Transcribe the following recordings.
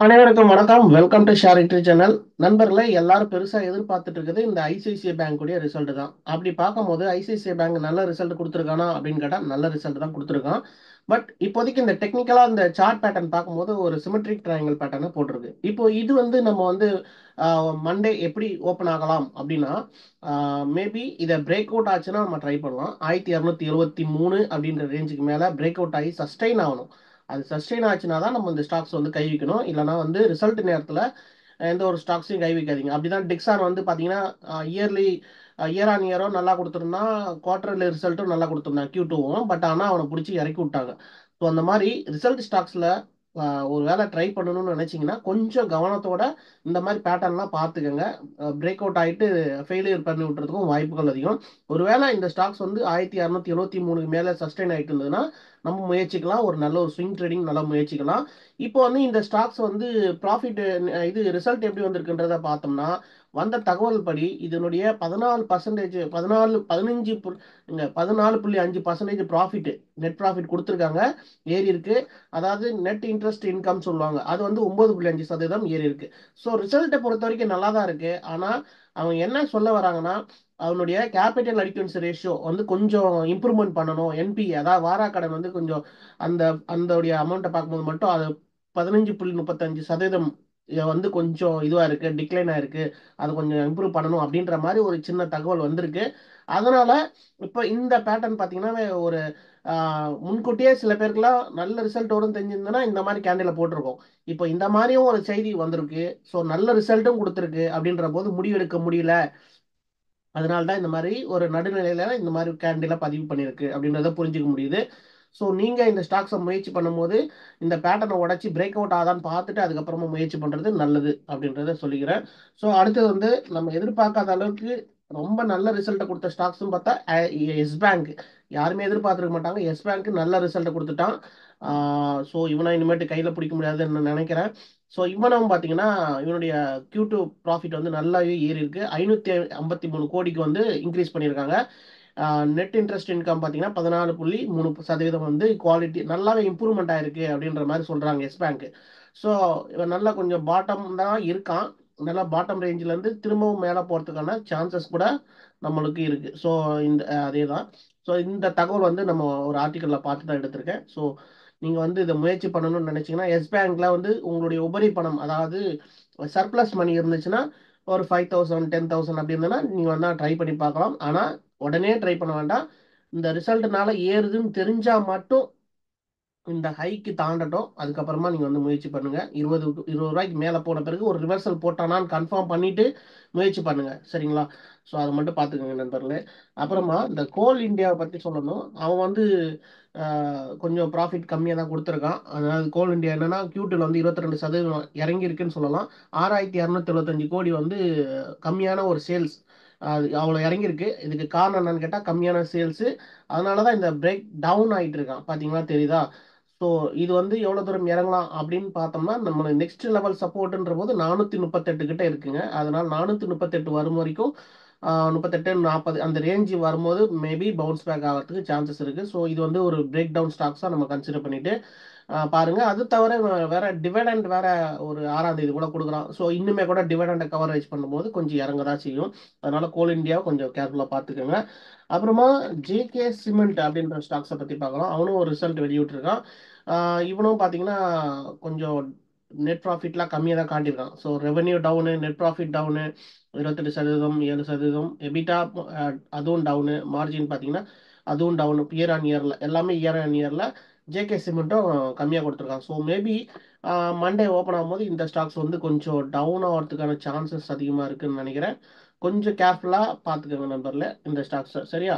அனைவருக்கும் வணக்கம் welcome to share இட்ரி சேனல் நண்பர்களே எல்லாரும் பெருசா எதிர்பார்த்துட்டு இருக்குது இந்த ஐசிஐசிஐ பேங்க் உடைய ரிசல்ட் தான் அப்படி பார்க்கும்போது ஐசிஐசிஐ பேங்க் நல்ல ரிசல்ட் கொடுத்துருக்கானா அப்படின்னு கேட்டா நல்ல ரிசல்ட் தான் கொடுத்துருக்கான் பட் இப்போதைக்கு இந்த டெக்னிக்கலா இந்த சார்ட் பேட்டர்ன் பார்க்கும்போது ஒரு சிமெட்ரிக் ட்ரையாங்கிள் பேட்டர்னை போட்டிருக்கு இப்போ இது வந்து நம்ம வந்து மண்டே எப்படி ஓப்பன் ஆகலாம் அப்படின்னா மேபி இதை பிரேக் அவுட் ஆச்சுன்னா நம்ம ட்ரை பண்ணலாம் ஆயிரத்தி இரநூத்தி எழுபத்தி மூணு அப்படின்ற ரேஞ்சுக்கு மேலே பிரேக் அவுட் ஆகி சஸ்டெயின் ஆகணும் அது சஸ்டெயின் ஆச்சுன்னா தான் நம்ம இந்த ஸ்டாக்ஸ் வந்து கை வைக்கணும் இல்லைனா வந்து ரிசல்ட் நேரத்தில் எந்த ஒரு ஸ்டாக்ஸையும் கை வைக்காதீங்க அப்படிதான் டிக்ஸான் வந்து பார்த்தீங்கன்னா இயர்லி இயர் ஆன் இயரோ நல்லா கொடுத்துருந்தான் குவார்டர்லி ரிசல்ட்டும் நல்லா கொடுத்துருந்தான் கியூ டூவும் பட் ஆனால் அவனை பிடிச்சி இறக்கி விட்டாங்க ஸோ அந்த மாதிரி ரிசல்ட் ஸ்டாக்ஸில் ஒரு வேலை ட்ரை பண்ணணும்னு நினச்சிங்கன்னா கொஞ்சம் கவனத்தோட இந்த மாதிரி பேட்டர்ன்லாம் பார்த்துக்கோங்க பிரேக் அவுட் ஆகிட்டு ஃபெயிலியர் பண்ணி விட்டுறதுக்கும் வாய்ப்புகள் அதிகம் ஒருவேளை இந்த ஸ்டாக்ஸ் வந்து ஆயிரத்தி இரநூத்தி எழுபத்தி மூணுக்கு மேலே சஸ்டெயின் ஆகிட்டு இருந்ததுன்னா நம்ம முயற்சிக்கலாம் ஒரு நல்ல ஒரு ஸ்விங் ட்ரேடிங் நல்லா முயற்சிக்கலாம் இப்போ வந்து இந்த ஸ்டாக்ஸ் வந்து ப்ராஃபிட் இது ரிசல்ட் எப்படி வந்திருக்குன்றத பார்த்தோம்னா வந்த தகவல் படி இதனுடைய பதினாலு பர்சன்டேஜ் பதினாலு பதினஞ்சு இங்க பதினாலு புள்ளி அஞ்சு பர்சன்டேஜ் ப்ராஃபிட் நெட் ப்ராஃபிட் கொடுத்துருக்காங்க ஏறி இருக்கு அதாவது நெட் இன்ட்ரெஸ்ட் இன்கம் சொல்லுவாங்க அது வந்து ஒன்பது புள்ளி அஞ்சு சதவீதம் ஏறி இருக்கு ஸோ ரிசல்ட்டை பொறுத்த வரைக்கும் நல்லா தான் இருக்கு ஆனால் அவங்க என்ன சொல்ல வராங்கன்னா அவனுடைய கேபிட்டல் அடிக்கன்ஸ் ரேஷியோ வந்து கொஞ்சம் இம்ப்ரூவ்மெண்ட் பண்ணணும் என்பி அதாவது வாராக்கடன் வந்து கொஞ்சம் அந்த அந்த அமௌண்ட்டை பார்க்கும்போது மட்டும் அது பதினஞ்சு புள்ளி முப்பத்தஞ்சு சதவீதம் வந்து கொஞ்சம் இதுவாக இருக்கு டிக்ளைன் ஆயிருக்கு அது கொஞ்சம் இம்ப்ரூவ் பண்ணணும் அப்படின்ற மாதிரி ஒரு சின்ன தகவல் வந்திருக்கு அதனால இப்போ இந்த பேட்டர்ன் பார்த்தீங்கன்னா ஒரு முன்கூட்டியே சில பேருக்குலாம் நல்ல ரிசல்ட் வரும் தெரிஞ்சிருந்ததுன்னா இந்த மாதிரி கேண்டில் போட்டிருக்கோம் இப்போ இந்த மாதிரியும் ஒரு செய்தி வந்திருக்கு ஸோ நல்ல ரிசல்ட்டும் கொடுத்துருக்கு அப்படின்ற போது முடிவெடுக்க முடியல அதனால தான் இந்த மாதிரி ஒரு நடுநிலையில இந்த மாதிரி கேண்டில பதிவு பண்ணியிருக்கு அப்படின்றத புரிஞ்சுக்க முடியுது ஸோ நீங்கள் இந்த ஸ்டாக்ஸை முயற்சி பண்ணும்போது இந்த பேட்டர்னை உடச்சி பிரேக் அவுட் ஆதான்னு பார்த்துட்டு அதுக்கப்புறமா முயற்சி பண்ணுறது நல்லது அப்படின்றத சொல்லிக்கிறேன் ஸோ அடுத்தது வந்து நம்ம எதிர்பார்க்காத அளவுக்கு ரொம்ப நல்ல ரிசல்ட்டை கொடுத்த ஸ்டாக்ஸ்னு பார்த்தா எஸ் பேங்க் யாருமே எதிர்பார்த்துருக்க மாட்டாங்க எஸ் பேங்க் நல்ல ரிசல்ட்டை கொடுத்துட்டான் ஸோ இவனை இனிமேட்டு கையில் பிடிக்க முடியாதுன்னு நினைக்கிறேன் ஸோ இவனும் பார்த்தீங்கன்னா இவனுடைய கியூ டூ ப்ராஃபிட் வந்து நல்லாவே ஏறி இருக்கு ஐநூற்றி ஐம்பத்தி மூணு கோடிக்கு வந்து இன்க்ரீஸ் பண்ணியிருக்காங்க நெட் இன்ட்ரெஸ்ட் இன்கம் பார்த்தீங்கன்னா பதினாலு புள்ளி மூணு சதவீதம் வந்து குவாலிட்டி நல்லாவே இம்ப்ரூவ்மெண்ட் ஆயிருக்கு அப்படின்ற மாதிரி சொல்கிறாங்க எஸ் பேங்க் ஸோ இவன் நல்லா கொஞ்சம் பாட்டம் தான் இருக்கான் நல்லா பாட்டம் ரேஞ்சிலேருந்து திரும்பவும் மேலே போகிறதுக்கான சான்சஸ் கூட நம்மளுக்கு இருக்குது ஸோ இந்த அதே தான் ஸோ இந்த தகவல் வந்து நம்ம ஒரு ஆர்டிக்கலில் பார்த்து தான் எடுத்திருக்கேன் ஸோ நீங்கள் வந்து இதை முயற்சி பண்ணணும்னு நினச்சிங்கன்னா எஸ் பேங்க்ல வந்து உங்களுடைய உபரி பணம் அதாவது சர்ப்ளஸ் மணி இருந்துச்சுன்னா ஒரு ஃபைவ் தௌசண்ட் டென் தௌசண்ட் அப்படி இருந்ததுன்னா நீங்கள் வந்து ட்ரை பண்ணி பார்க்கலாம் ஆனால் உடனே ட்ரை பண்ண வேண்டாம் இந்த ரிசல்ட்னால ஏறுதுன்னு தெரிஞ்சால் மட்டும் இந்த ஹைக்கு தாண்டட்டும் அதுக்கப்புறமா நீங்கள் வந்து முயற்சி பண்ணுங்க இருபது இருபது ரூபாய்க்கு மேலே போன பிறகு ஒரு ரிவர்சல் போட்டானான்னு கன்ஃபார்ம் பண்ணிட்டு முயற்சி பண்ணுங்க சரிங்களா ஸோ அதை மட்டும் பார்த்துக்கோங்க நண்பர்களே அப்புறமா இந்த கோல் இந்தியாவை பற்றி சொல்லணும் அவன் வந்து கொஞ்சம் ப்ராஃபிட் கம்மியாக தான் கொடுத்துருக்கான் அதாவது கோல் இந்தியா என்னன்னா கியூட்டில் வந்து இருபத்தி ரெண்டு சதவீதம் இறங்கியிருக்குன்னு சொல்லலாம் ஆறாயிரத்தி இரநூத்தி எழுபத்தஞ்சு கோடி வந்து கம்மியான ஒரு சேல்ஸ் அது அவ்வளோ இறங்கியிருக்கு இதுக்கு காரணம் என்னன்னு கேட்டால் கம்மியான சேல்ஸு அதனால தான் இந்த பிரேக் டவுன் ஆகிட்டு இருக்கான் பார்த்தீங்களா தெரியுதா ஸோ இது வந்து எவ்வளோ தூரம் இறங்கலாம் அப்படின்னு பார்த்தோம்னா நம்ம நெக்ஸ்ட் லெவல் சப்போர்ட்ன்ற போது நானூற்றி முப்பத்தெட்டு கிட்ட இருக்குங்க அதனால் நானூற்றி முப்பத்தெட்டு வரும் வரைக்கும் முப்பத்தெட்டு நாற்பது அந்த ரேஞ்சு வரும்போது மேபி பவுன்ஸ் பேக் ஆகிறதுக்கு சான்சஸ் இருக்குது ஸோ இது வந்து ஒரு பிரேக் டவுன் ஸ்டாக்ஸாக நம்ம கன்சிடர் பண்ணிட்டு பாருங்க அது தவிர வேற டிவிடெண்ட் வேற ஒரு ஆறாம் தேதி கூட கொடுக்குறான் ஸோ இன்னுமே கூட டிவிடெண்டை கவரேஜ் பண்ணும்போது கொஞ்சம் இறங்க தான் செய்யும் அதனால கோல் இந்தியாவை கொஞ்சம் கேர்ஃபுல்லாக பார்த்துக்கோங்க அப்புறமா ஜேகே சிமெண்ட் அப்படின்ற ஸ்டாக்ஸை பற்றி பார்க்கலாம் அவனும் ஒரு ரிசல்ட் வெளியிட்டிருக்கான் இவனும் பார்த்தீங்கன்னா கொஞ்சம் நெட் ப்ராஃபிட்லாம் கம்மியாக தான் காட்டியிருக்கான் so revenue down net profit down இருபத்தெட்டு சதவீதம் ஏழு சதவீதம் எபிட்டா அதுவும் டவுனு மார்ஜின் பார்த்தீங்கன்னா அதுவும் டவுனு இயர் ஆன் இயரில் எல்லாமே இயர் ஆன் இயரில் ஜேகே சிமெண்ட்டும் கம்மியாக கொடுத்துருக்காங்க ஸோ மேபி மண்டே ஓப்பன் ஆகும்போது இந்த ஸ்டாக்ஸ் வந்து கொஞ்சம் டவுன் ஆகிறதுக்கான சான்சஸ் அதிகமாக இருக்குன்னு நினைக்கிறேன் கொஞ்சம் கேர்ஃபுல்லாக பார்த்துக்கோங்க நம்பரில் இந்த ஸ்டாக்ஸை சரியா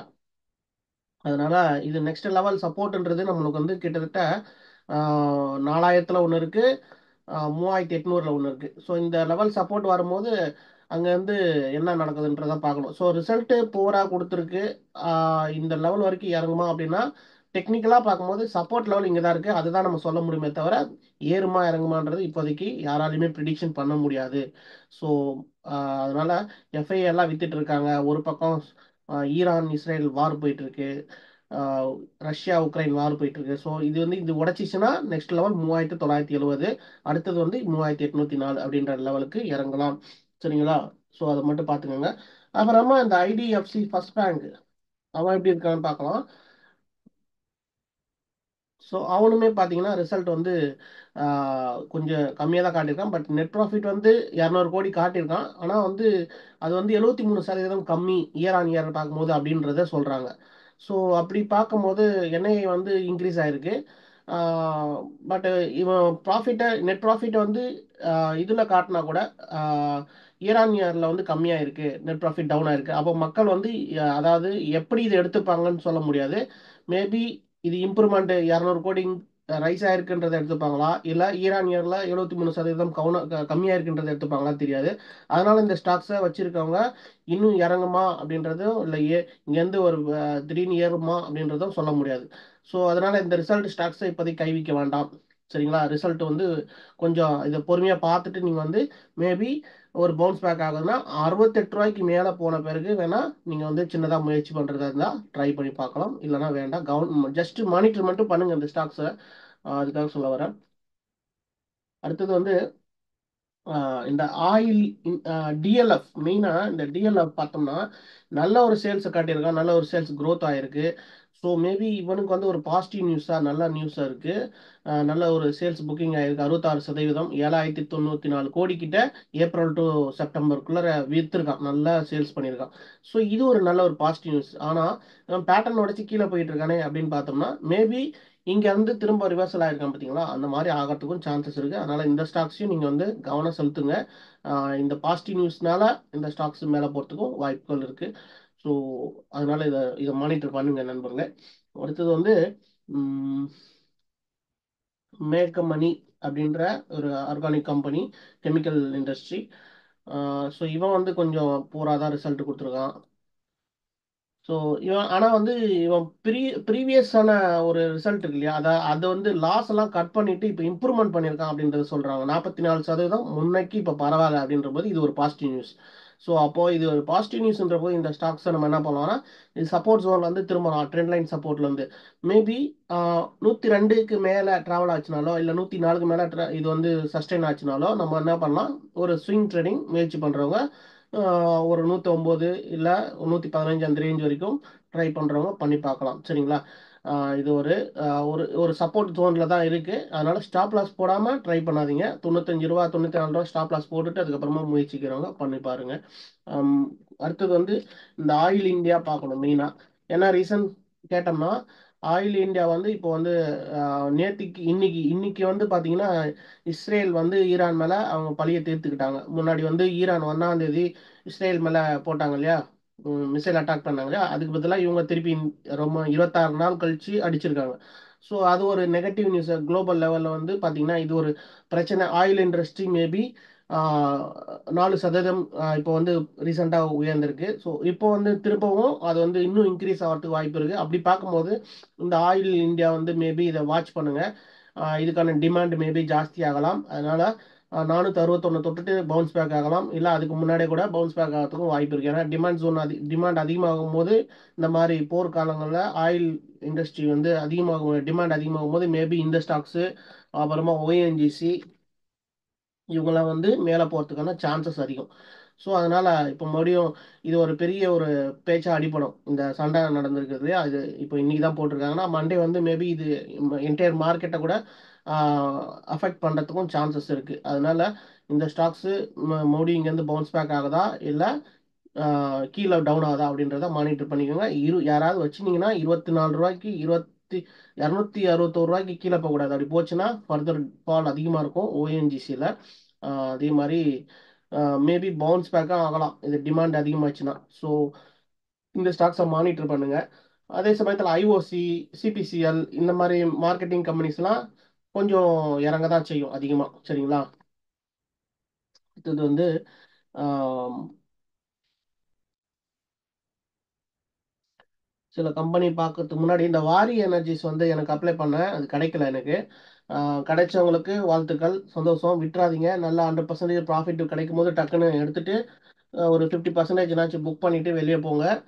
அதனால இது நெக்ஸ்ட் லெவல் சப்போர்ட்ன்றது நம்மளுக்கு வந்து கிட்டத்தட்ட நாலாயிரத்தில் ஒன்று இருக்குது மூவாயிரத்தி எட்நூறில் ஒன்று இருக்குது ஸோ இந்த லெவல் சப்போர்ட் வரும்போது அங்கே வந்து என்ன நடக்குதுன்றதை பார்க்கணும் ஸோ ரிசல்ட்டு போராக கொடுத்துருக்கு இந்த லெவல் வரைக்கும் இறங்குமா அப்படின்னா டெக்னிக்கலாக பார்க்கும்போது சப்போர்ட் லெவல் இங்கே தான் இருக்குது அதுதான் நம்ம சொல்ல முடியுமே தவிர ஏறுமா இறங்குமான்றது இப்போதைக்கு யாராலையுமே ப்ரிடிக்ஷன் பண்ண முடியாது ஸோ அதனால் எஃப்ஐ எல்லாம் வித்துட்டு இருக்காங்க ஒரு பக்கம் ஈரான் இஸ்ரேல் வார் போயிட்டு இருக்கு ஆஹ், ரஷ்யா உக்ரைன் வார் போயிட்டு இருக்கு ஸோ இது வந்து இது உடச்சிச்சுன்னா நெக்ஸ்ட் லெவல் மூவாயிரத்தி தொள்ளாயிரத்தி எழுபது அடுத்தது வந்து மூவாயிரத்தி எட்நூத்தி நாலு அப்படின்ற லெவலுக்கு இறங்கலாம் சரிங்களா ஸோ அதை மட்டும் பார்த்துக்கோங்க அப்புறமா இந்த ஐடிஎஃப்சி ஃபர்ஸ்ட் பேங்க் அவன் எப்படி இருக்கான்னு பார்க்கலாம் ஸோ அவனுமே பார்த்தீங்கன்னா ரிசல்ட் வந்து ஆஹ், கொஞ்சம் கம்மியாக தான் காட்டியிருக்கான் பட் நெட் ப்ராஃபிட் வந்து இரநூறு கோடி காட்டியிருக்கான் ஆனால் வந்து அது வந்து எழுபத்தி மூணு சதவீதம் கம்மி இயர் ஆன் இயர் பார்க்கும்போது அப்படின்றத சொல்கிறாங்க ஸோ அப்படி பார்க்கும்போது என்ஐஏ வந்து இன்க்ரீஸ் ஆயிருக்கு பட் இவன் ப்ராஃபிட்டை நெட் ப்ராஃபிட்டை வந்து இதில் காட்டினா கூட இயர் ஆன் இயரில் வந்து கம்மியாக இருக்குது நெட் ப்ராஃபிட் டவுன் ஆயிருக்கு அப்போ மக்கள் வந்து அஹ், அதாவது எப்படி இதை எடுத்துப்பாங்கன்னு சொல்ல முடியாது மேபி இது இம்ப்ரூவ்மெண்ட் இரநூறு கோடி ரைஸ் ஆயிருக்குன்றதை எடுத்துப்பாங்களா இல்லை ஈரான் இயரில் எழுபத்தி மூணு சதவீதம் கவுன க- கம்மியா இருக்குன்றதை எடுத்துப்பாங்களா தெரியாது அதனால இந்த ஸ்டாக்ஸை வச்சிருக்கவங்க இன்னும் இறங்குமா அப்படின்றதும் இல்லை ஏ இங்கேருந்து ஒரு அஹ், திடீர்னு ஏறுமா அப்படின்றதும் சொல்ல முடியாது ஸோ அதனால இந்த ரிசல்ட் ஸ்டாக்ஸை இப்போதைக்கு கைவிக்க வேண்டாம் சரிங்களா ரிசல்ட் வந்து கொஞ்சம் இதை பொறுமையாக பார்த்துட்டு நீங்கள் வந்து மேபி ஒரு பவுன்ஸ் பேக் ஆகுதுன்னா அறுபத்தெட்டு ரூபாய்க்கு மேலே போன பிறகு வேணால் நீங்கள் வந்து சின்னதாக முயற்சி பண்ணுறதா இருந்தால் ட்ரை பண்ணி பார்க்கலாம் இல்லைன்னா வேண்டாம் கவர்ன் ஜஸ்ட் மானிட்டர் மட்டும் பண்ணுங்கள் இந்த ஸ்டாக்ஸை அதுக்காக சொல்ல வரேன் அடுத்தது வந்து ஆஹ் இந்த ஆயில் டிஎல்எஃப் மெயினாக இந்த டிஎல்எஃப் பார்த்தோம்னா நல்ல ஒரு சேல்ஸை காட்டியிருக்கான் நல்ல ஒரு சேல்ஸ் growth ஆயிருக்கு ஸோ மேபி இவனுக்கு வந்து ஒரு பாசிட்டிவ் நியூஸாக நல்ல நியூஸாக இருக்குது நல்ல ஒரு சேல்ஸ் புக்கிங் ஆயிருக்கு அறுபத்தாறு சதவீதம் ஏழாயிரத்தி தொண்ணூற்றி நாலு கோடி கிட்ட ஏப்ரல் டு செப்டம்பருக்குள்ளே விற்றுருக்கான் நல்லா சேல்ஸ் பண்ணியிருக்கான் ஸோ இது ஒரு நல்ல ஒரு பாசிட்டிவ் நியூஸ் ஆனால் பேட்டர்ன் உடச்சி கீழே போயிட்டு இருக்கானே அப்படின்னு பார்த்தோம்னா மேபி இங்க இருந்து திரும்ப ரிவர்சல் ஆயிருக்கான் பார்த்தீங்களா அந்த மாதிரி ஆகிறதுக்கும் சான்சஸ் இருக்கு அதனால இந்த ஸ்டாக்ஸையும் நீங்க வந்து கவனம் செலுத்துங்க ஆஹ் இந்த பாசிட்டிவ் நியூஸ்னால இந்த ஸ்டாக்ஸ் மேலே போகிறதுக்கும் வாய்ப்புகள் இருக்கு ஸோ அதனால இதை இதை மானிட்டர் பண்ணுங்க நண்பர்களே அடுத்தது வந்து மேக் மணி அப்படின்ற ஒரு organic company chemical industry so இவன் வந்து கொஞ்சம் பூரா தான் ரிசல்ட் கொடுத்துருக்கான் ஸோ இவன் ஆனால் வந்து இவன் ப்ரீ ப்ரீவியஸான ஒரு ரிசல்ட் இருக்கு இல்லையா அதை அதை வந்து லாஸ் எல்லாம் கட் பண்ணிட்டு இப்போ இம்ப்ரூவ்மெண்ட் பண்ணியிருக்கான் அப்படின்றத சொல்கிறாங்க நாற்பத்தி நாலு சதவீதம் முன்னைக்கு இப்போ பரவாயில்ல அப்படின்ற போது இது ஒரு பாசிட்டிவ் நியூஸ் ஸோ அப்போ இது ஒரு பாசிட்டிவ் நியூஸ்ன்ற போது இந்த ஸ்டாக்ஸை நம்ம என்ன பண்ணலாம்னா இது சப்போர்ட் ஜோன்ல வந்து திரும்பலாம் ட்ரெண்ட் லைன் சப்போர்ட்ல இருந்து மேபி நூற்றி ரெண்டுக்கு மேலே ட்ராவல் ஆச்சுனாலோ இல்லை நூற்றி நாலுக்கு மேலே இது வந்து சஸ்டெயின் ஆச்சுனாலோ நம்ம என்ன பண்ணலாம் ஒரு ஸ்விங் ட்ரேடிங் முயற்சி பண்ணுறவங்க ஒரு நூற்றி ஒம்பது இல்லை நூற்றி பதினஞ்சு அந்த ரேஞ்ச் வரைக்கும் ட்ரை பண்ணுறவங்க பண்ணி பார்க்கலாம் சரிங்களா ஆஹ் இது ஒரு ஆஹ் ஒரு ஒரு சப்போர்ட் ஜோனில் தான் இருக்குது அதனால ஸ்டாப் லாஸ் போடாமல் ட்ரை பண்ணாதீங்க தொண்ணூத்தஞ்சு ரூபா தொண்ணூற்றி நாலு ரூபா ஸ்டாப் லாஸ் போட்டுட்டு அதுக்கப்புறமா முயற்சிக்கிறவங்க பண்ணி பாருங்க ஆம், அடுத்தது வந்து இந்த ஆயில் இந்தியா பார்க்கணும் மெயினாக என்ன ரீசன் கேட்டோம்னா ஆயில் இந்தியா வந்து இப்போ வந்து ஆஹ், நேத்திக்கு இன்னைக்கு இன்னைக்கு வந்து பார்த்தீங்கன்னா இஸ்ரேல் வந்து ஈரான் மேலே அவங்க பழிய தீர்த்துக்கிட்டாங்க முன்னாடி வந்து ஈரான் ஒன்றாம் தேதி இஸ்ரேல் மேலே போட்டாங்க இல்லையா மிசைல் அட்டாக் பண்ணாங்க இல்லையா அதுக்கு பதிலாக இவங்க திருப்பி ரொம்ப இருபத்தாறு நாள் கழிச்சு அடிச்சிருக்காங்க ஸோ அது ஒரு நெகட்டிவ் நியூஸ் குளோபல் லெவலில் வந்து பார்த்தீங்கன்னா இது ஒரு பிரச்சனை ஆயில் இண்டஸ்ட்ரி மேபி நாலு சதவீதம் ஆஹ் இப்போ வந்து ரீசெண்டாக உயர்ந்திருக்கு ஸோ இப்போ வந்து திரும்பவும் அது வந்து இன்னும் இன்க்ரீஸ் ஆகிறதுக்கு வாய்ப்பு இருக்குது அப்படி பார்க்கும்போது இந்த ஆயில் இந்தியா வந்து மேபி இதை வாட்ச் பண்ணுங்க ஆஹ் இதுக்கான டிமாண்ட் மேபி ஜாஸ்தி ஆகலாம் அதனால நானூற்றி அறுபத்தொன்று தொட்டுட்டு பவுன்ஸ் பேக் ஆகலாம் இல்லை அதுக்கு முன்னாடியே கூட பவுன்ஸ் பேக் ஆகிறதுக்கும் வாய்ப்பு இருக்குது ஏன்னா டிமாண்ட் ஜோன் அதி டிமாண்ட் அதிகமாகும் போது இந்த மாதிரி போர் காலங்களில் ஆயில் இண்டஸ்ட்ரி வந்து அதிகமாகும் டிமாண்ட் அதிகமாகும் போது மேபி இந்த ஸ்டாக்ஸு அப்புறமா ஓஎன்ஜிசி இவங்கெல்லாம் வந்து மேலே போகிறதுக்கான சான்சஸ் அதிகம் ஸோ அதனால் இப்போ மறுபடியும் இது ஒரு பெரிய ஒரு பேச்சா அடிப்படும் இந்த சண்டை நடந்திருக்குது இல்லையா அது இப்போ இன்னைக்கு தான் போட்டிருக்காங்கன்னா மண்டே வந்து மேபி இது என்டையர் மார்க்கெட்டை கூட அஃபெக்ட் பண்ணுறதுக்கும் சான்சஸ் இருக்குது அதனால இந்த ஸ்டாக்ஸு மறுபடியும் இங்கேருந்து பவுன்ஸ் பேக் ஆகுதா இல்லை கீழே டவுன் ஆகுதா அப்படின்றத மானிட்டர் பண்ணிக்கோங்க இரு யாராவது வச்சுருந்தீங்கன்னா இருபத்தி நாலு ரூபாய்க்கு இருபத்தி இரநூத்தி அறுபத்தோரு ரூபாய்க்கு கீழே போகக்கூடாது அப்படி போச்சுன்னா ஃபர்தர் ஃபால் அதிகமாக இருக்கும் ஓஎன்ஜிசியில் அதே மாதிரி மேபி பவுன்ஸ் பேக்காக ஆகலாம் இது டிமாண்ட் அதிகமாச்சுன்னா ஸோ இந்த ஸ்டாக்ஸை மானிட்டர் பண்ணுங்க அதே சமயத்தில் ஐஓசி சிபிசிஎல் இந்த மாதிரி மார்க்கெட்டிங் கம்பெனிஸ்லாம் கொஞ்சம் இறங்க தான் செய்யும் அதிகமாக சரிங்களா இது வந்து ஆம், சில கம்பெனி பார்க்கறதுக்கு முன்னாடி இந்த வாரி எனர்ஜிஸ் வந்து எனக்கு அப்ளை பண்ணேன் அது கிடைக்கல எனக்கு ஆஹ் கிடைச்சவங்களுக்கு வாழ்த்துக்கள் சந்தோஷம் விட்டுறாதீங்க நல்லா ஹண்ட்ரட் பர்சன்டேஜ் ப்ராஃபிட் கிடைக்கும் போது டக்குன்னு எடுத்துட்டு ஆஹ் ஒரு ஃபிஃப்டி பர்சன்டேஜ்னாச்சும் புக் பண்ணிட்டு வெளியே போங்க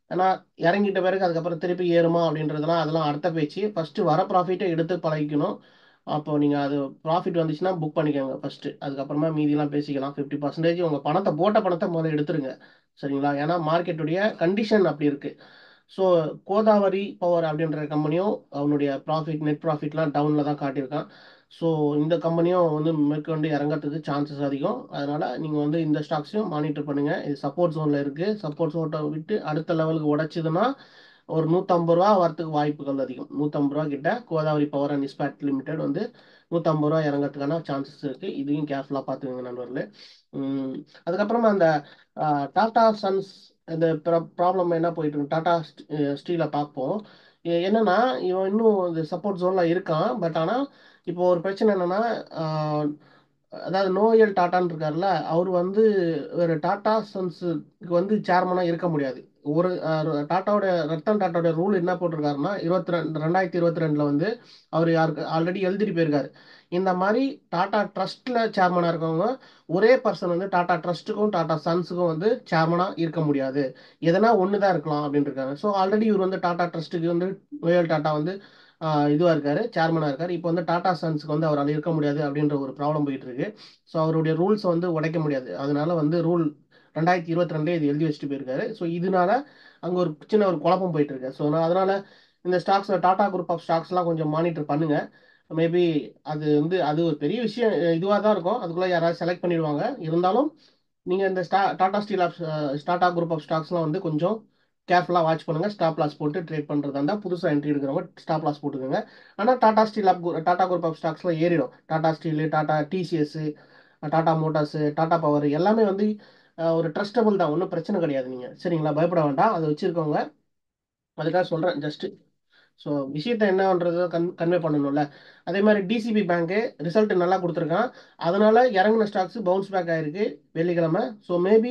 ஏன்னா இறங்கிட்ட பிறகு அதுக்கப்புறம் திருப்பி ஏறுமா அப்படின்றதெல்லாம் அதெல்லாம் அடுத்த பேச்சு ஃபர்ஸ்ட் வர ப்ராஃபிட்டை எடுத்து பழகிக்கணும் அப்போ நீங்கள் அது ப்ராஃபிட் வந்துச்சுன்னா புக் பண்ணிக்கோங்க ஃபர்ஸ்ட் அதுக்கப்புறமா மீதிலாம் பேசிக்கலாம் ஃபிஃப்டி பர்சன்டேஜ் உங்கள் பணத்தை போட்ட பணத்தை முதல்ல எடுத்துருங்க சரிங்களா ஏன்னா மார்க்கெட்டுடைய கண்டிஷன் அப்படி இருக்கு ஸோ கோதாவரி பவர் அப்படின்ற கம்பெனியும் அவனுடைய ப்ராஃபிட் நெட் ப்ராஃபிட்லாம் டவுனில் தான் காட்டியிருக்கான் ஸோ இந்த கம்பெனியும் வந்து மேற்கொண்டு இறங்கிறதுக்கு சான்சஸ் அதிகம் அதனால நீங்கள் வந்து இந்த ஸ்டாக்ஸையும் மானிட்டர் பண்ணுங்க இது சப்போர்ட் ஜோனில் இருக்கு சப்போர்ட் ஜோனை விட்டு அடுத்த லெவலுக்கு உடைச்சதுன்னா ஒரு நூற்றம்பது ரூபா வரத்துக்கு வாய்ப்புகள் அதிகம் நூற்றம்பது ரூபா கிட்ட Godavari power and Ispat limited வந்து நூற்றம்பது ரூபா இறங்கிறதுக்கான சான்சஸ் இருக்கு இதையும் கேர்ஃபுல்லாக பார்த்துக்கோங்க நண்பர்களே உம், அதுக்கப்புறமா அந்த டாடா சன்ஸ் இந்த ப்ராப்ளம் என்ன போயிட்டு இருக்கு டாடா ஸ்டீலை பார்ப்போம் எ- என்னன்னா இவன் இன்னும் இந்த சப்போர்ட் ஜோன்ல இருக்கான் பட் ஆனால் இப்போ ஒரு பிரச்சனை என்னன்னா ஆஹ், அதாவது நோயல் டாட்டான்னு இருக்கார்ல அவர் வந்து ஒரு டாடா சன்ஸுக்கு வந்து சேர்மனாக இருக்க முடியாது ஒரு ஆஹ், டாட்டாவோட ரத்தன் டாட்டாவோட ரூல் என்ன போட்டிருக்காருன்னா இருபத்தி ரெண்டு ரெண்டாயிரத்தி இருபத்தி ரெண்டுல வந்து அவர் யாருக்கு ஆல்ரெடி எழுதிட்டு போயிருக்காரு இந்த மாதிரி டாடா ட்ரஸ்ட்ல சேர்மனாக இருக்கவங்க ஒரே பர்சன் வந்து டாடா ட்ரஸ்ட்டுக்கும் டாடா சன்ஸுக்கும் வந்து சேர்மனாக இருக்க முடியாது எதனா ஒன்று தான் இருக்கலாம் அப்படின்னு இருக்காங்க ஸோ ஆல்ரெடி இவர் வந்து டாடா ட்ரஸ்ட்டுக்கு வந்து நோயல் டாட்டா வந்து இதுவாக இருக்காரு சேர்மனாக இருக்காரு இப்போ வந்து டாடா சன்ஸ்க்கு வந்து அவரால் இருக்க முடியாது அப்படின்ற ஒரு ப்ராப்ளம் போயிட்டு இருக்கு ஸோ அவருடைய ரூல்ஸை வந்து உடைக்க முடியாது அதனால வந்து ரூல் ரெண்டாயிரத்தி இருபத்தி ரெண்டுல இது எழுதி வச்சுட்டு போயிருக்காரு ஸோ இதனால அங்கே ஒரு சின்ன ஒரு குழப்பம் போயிட்டு இருக்கு ஸோ நான் அதனால இந்த ஸ்டாக்ஸ் டாடா குரூப் ஆஃப் ஸ்டாக்ஸ்லாம் கொஞ்சம் மானிட்டர் பண்ணுங்க மேபி அது வந்து அது ஒரு பெரிய விஷயம் இதுவாக தான் இருக்கும் அதுக்குள்ளே யாராவது செலக்ட் பண்ணிடுவாங்க இருந்தாலும் நீங்கள் இந்த ஸ்டா Tata steel of Tata group of ஸ்டாக்ஸ்லாம் வந்து கொஞ்சம் கேர்ஃபுல்லாக வாட்ச் பண்ணுங்கள் ஸ்டாப் லாஸ் போட்டு ட்ரேட் பண்ணுறதா இருந்தால் புதுசாக என்ட்ரி எடுக்கிறவங்க ஸ்டாப் லாஸ் போட்டுக்கோங்க ஆனால் Tata steel of Tata group of ஸ்டாக்ஸ்லாம் ஏறிடும் Tata steel Tata TCS Tata motors Tata power எல்லாமே வந்து அஹ், ஒரு ட்ரஸ்டபுள் தான் ஒன்றும் பிரச்சனை கிடையாது நீங்கள் சரிங்களா பயப்பட வேண்டாம் அதை வச்சுருக்கோங்க அதுக்காக சொல்கிறேன் ஜஸ்ட்டு ஸோ விஷயத்த என்னன்றதை கன் கன்வே பண்ணணும்ல அதே மாதிரி டிசிபி பேங்க்கு ரிசல்ட் நல்லா கொடுத்துருக்கான் அதனால இறங்கின ஸ்டாக்ஸ் பவுன்ஸ் பேக் ஆயிருக்கு வெள்ளிக்கிழமை ஸோ மேபி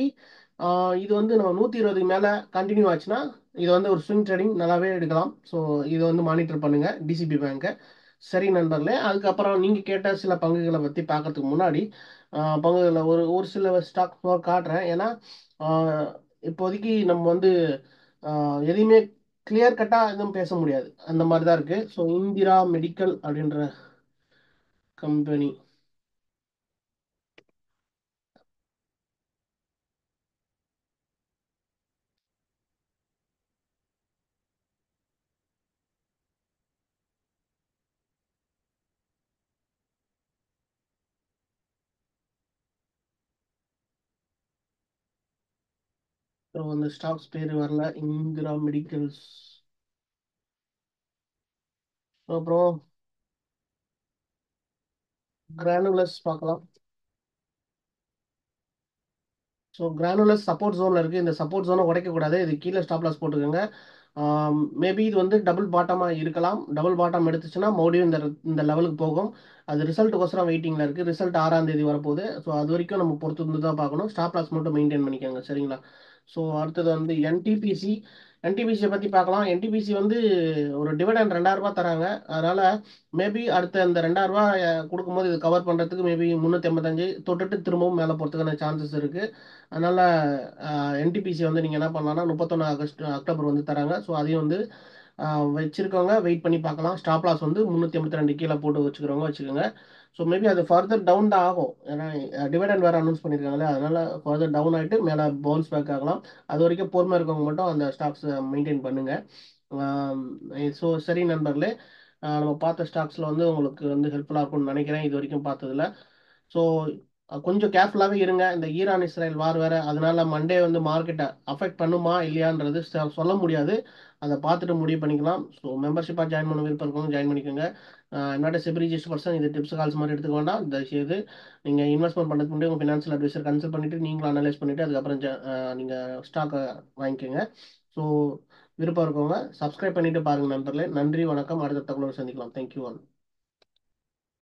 இது வந்து நம்ம நூற்றி இருபதுக்கு மேலே கண்டினியூ ஆச்சுன்னா இது வந்து ஒரு ஸ்விங் ட்ரேடிங் நல்லாவே எடுக்கலாம் ஸோ இதை வந்து மானிட்டர் பண்ணுங்க டிசிபி பேங்க்கை சரி நண்பர்களே அதுக்கப்புறம் நீங்கள் கேட்ட சில பங்குகளை பற்றி பார்க்கறதுக்கு முன்னாடி ஆஹ் பங்குகளை ஒரு ஒரு சில ஸ்டாக் காட்டுறேன் ஏன்னா ஆஹ் இப்போதைக்கு நம்ம வந்து ஆஹ் எதையுமே கிளியர் கட்டா எதுவும் பேச முடியாது அந்த மாதிரி தான் இருக்கு ஸோ இந்திரா மெடிக்கல் அப்படின்ற கம்பெனி ஸோ அந்த ஸ்டாக்ஸ் பேர் வரல இந்திரா மெடிக்கல்ஸ் அப்புறம் கிரானுலஸ் பார்க்கலாம் ஸோ கிரானுலஸ் சப்போர்ட் ஜோனில் இருக்குது இந்த சப்போர்ட் ஜோனை உடைக்கக்கூடாது இது கீழே ஸ்டாப் லாஸ் போட்டுக்கோங்க மேபி இது வந்து டபுள் பாட்டமாக இருக்கலாம் டபுள் பாட்டம் எடுத்துச்சுன்னா மறுபடியும் இந்த இந்த லெவலுக்கு போகும் அது ரிசல்ட்டுக்கோசரம் வெயிட்டிங்கில் இருக்குது ரிசல்ட் ஆறாம் தேதி வரப்போகுது ஸோ அது வரைக்கும் நம்ம பொறுத்து இருந்து தான் பார்க்கணும் ஸ்டாப் லாஸ் மட்டும் மெயின்டைன் பண்ணிக்கோங்க சரிங்களா ஸோ அடுத்தது வந்து என்டிபிசி என்டிபிசியை பற்றி பார்க்கலாம் என்டிபிசி வந்து ஒரு டிவிடன் ரெண்டாயிரம் ரூபாய் தராங்க அதனால் மேபி அடுத்த இந்த ரெண்டாயிரம் ரூபாய் கொடுக்கும்போது இது கவர் பண்ணுறதுக்கு மேபி முந்நூற்றி ஐம்பத்தஞ்சு தொட்டுட்டு திரும்பவும் மேலே போகிறதுக்கான சான்சஸ் இருக்குது அதனால் என்டிபிசி வந்து நீங்கள் என்ன பண்ணலாம்னா முப்பத்தொன்று ஆகஸ்ட் அக்டோபர் வந்து தராங்க ஸோ அதையும் வந்து ஆஹ் வச்சிருக்கவங்க வெயிட் பண்ணி பார்க்கலாம் ஸ்டாப் லாஸ் வந்து முந்நூற்றி ஐம்பத்தி ரெண்டு கீழே போட்டு வச்சுக்கிறவங்க வச்சுக்கோங்க ஸோ மேபி அது ஃபர்தர் டவுன் தான் ஆகும் ஏன்னா டிவிடன் வேறு அனௌன்ஸ் பண்ணியிருக்காங்களே அதனால ஃபர்தர் டவுன் ஆகிட்டு மேலே பவுன்ஸ் பேக் ஆகலாம் அது வரைக்கும் பொறுமை இருக்கவங்க மட்டும் அந்த ஸ்டாக்ஸை மெயின்டைன் பண்ணுங்க ஸோ சரி நண்பர்களே ஆஹ் நம்ம பார்த்த ஸ்டாக்ஸில் வந்து உங்களுக்கு வந்து ஹெல்ப்ஃபுல்லாக இருக்கும்னு நினைக்கிறேன் இது வரைக்கும் பார்த்ததுல ஸோ கொஞ்சம் கேர்ஃபுல்லாகவே இருங்க இந்த ஈரான் இஸ்ரேல் வார் வேற அதனால மண்டே வந்து மார்க்கெட்டை அஃபெக்ட் பண்ணுமா இல்லையான்றது சொ- சொல்ல முடியாது அதை பார்த்துட்டு முடிவு பண்ணிக்கலாம் ஸோ மெம்பர்ஷிப்பாக ஜாயின் பண்ண விருப்பம் இருக்கவங்க ஜாயின் பண்ணிக்கோங்க என்னோட செபி ரிஜிஸ்டர் பர்சன் இது டிப்ஸ் கால்ஸ் மாதிரி எடுத்துக்க வேண்டாம் தயவுசெய்து நீங்கள் இன்வெஸ்ட்மெண்ட் பண்ணுறதுக்கு முன்னாடி உங்கள் ஃபினான்ஷியல் அட்வைசர் கன்சல்ட் பண்ணிவிட்டு நீங்களும் அனலைஸ் பண்ணிவிட்டு அதுக்கப்புறம் நீங்கள் ஸ்டாக்கை வாங்கிக்கோங்க ஸோ விருப்பம் இருக்கவங்க சப்ஸ்கிரைப் பண்ணிட்டு பாருங்க நண்பர்களே நன்றி வணக்கம் அடுத்த தகவலோடு சந்திக்கலாம் தேங்க்யூ ஆல்